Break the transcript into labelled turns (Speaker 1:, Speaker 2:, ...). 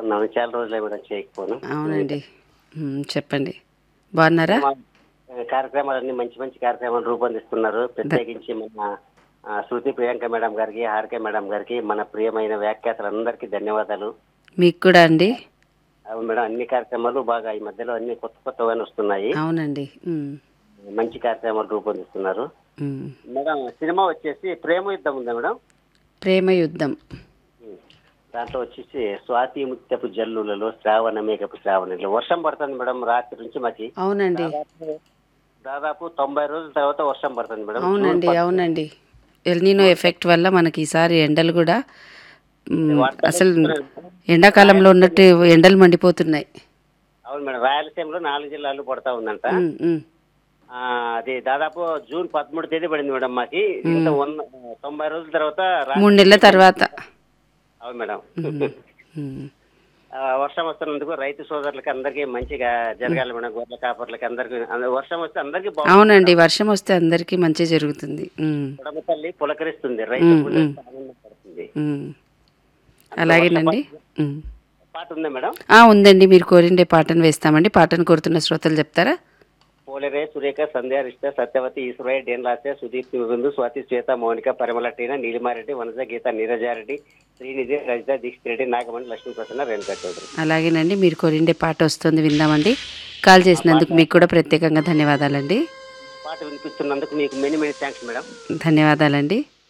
Speaker 1: బాగున్నాను చాలా రోజులే మేడం చేయకపోను
Speaker 2: అవునండి ఉమ్, చెప్పండి బాగున్నారా
Speaker 1: మా కార్యక్రమాలన్నీ మంచి మంచి కార్యక్రమాలు రూపొందిస్తున్నారు ప్రత్యేకించి మన ఆ, శృతి ప్రియాంక మేడం గారికి హారిక మేడం గారికి మన ప్రియమైన వ్యాఖ్యాతలందరికీ ధన్యవాదాలు
Speaker 2: మీకు కూడా అండి
Speaker 1: అవును మేడం అన్ని కార్యక్రమాలు బాగా ఈ మధ్యలో అన్ని కొత్త కొత్తవన్నీ వస్తున్నాయి
Speaker 2: అవునండి ఉమ్,
Speaker 1: మంచి కార్యక్రమాలు రూపొందిస్తున్నారు
Speaker 2: ఉమ్.
Speaker 1: మేడం సినిమా వచ్చేసి ప్రేమ యుద్ధం ఉందా మేడం
Speaker 2: ప్రేమ యుద్ధం
Speaker 1: దాంట్లో వచ్చేసి స్వాతి ముత్యపు జల్లులలో శ్రావణ మేకపు శ్రావణిలో వర్షం పడుతుంది మేడం రాత్రి నుంచి మాకి
Speaker 2: అవునండి
Speaker 1: దాదాపు దాదాపు తొంభై రోజుల తర్వాత వర్షం పడుతుంది మేడం
Speaker 2: అవునండి అవునండి ఎల్నీనో ఎఫెక్ట్ వల్ల మనకి ఈసారి ఎండలు కూడా ఉమ్, అసలు ఎండాకాలంలో ఉన్నట్టు ఎండలు మండిపోతున్నాయి
Speaker 1: అవును మేడం రాయలసీమలో నాలుగు జిల్లాలు పడతా ఉందంట
Speaker 2: ఉమ్, ఉమ్.
Speaker 1: ఆ, అది దాదాపు జూన్ పదమూడు తేదీ పడింది మేడం మాకి ఇంత వంద తొంభై రోజుల తర్వాత రా-
Speaker 2: మూడు నెలల తర్వాత
Speaker 1: అవును మేడం
Speaker 2: ఉమ్.
Speaker 1: ఆ, వర్షం వస్తున్నందుకు రైతు సోదరులకి అందరికీ మంచిగా జరగాలి మేడం గొర్రెల కాపర్లకి అందరికి వర్షం వస్తే అందరికీ బాగుంటుంది
Speaker 2: అవునండి వర్షం వస్తే అందరికీ మంచి జరుగుతుంది ఉమ్,
Speaker 1: కుటుంబ తల్లి పులకరిస్తుంది రైతు గుండె ఆనందం పడుతుంది
Speaker 2: ఉమ్. అలాగేనండి ఉమ్.
Speaker 1: పాట ఉందా మేడం
Speaker 2: ఆ, ఉందండి మీరు కోరిండే పాటను వేస్తామండి పాటను కోరుతున్న శ్రోతలు చెప్తారా
Speaker 1: పోలేరే సురేఖ సంధ్యా రిష్ట సత్యవతి ఈశ్వరయ్య డేన్ లాస్య సుదీప్ బిందు స్వాతి శ్వేత మౌనిక పరిమళ టీన నీలిమారెడ్డి వనజ గీత నీరజారెడ్డి శ్రీనిధి రజిత దీక్షిత్ రెడ్డి నాగమణి లక్ష్మీ ప్రసన్న రేణుకా చౌదరి
Speaker 2: అలాగేనండి మీరు కోరిండే పాట వస్తుంది విందామండి కాల్ చేసినందుకు మీకు కూడా ప్రత్యేకంగా ధన్యవాదాలండి
Speaker 1: పాట వినిపిస్తున్నందుకు మీకు మెనీ మెనీ థ్యాంక్స్ మేడం
Speaker 2: ధన్యవాదాలండి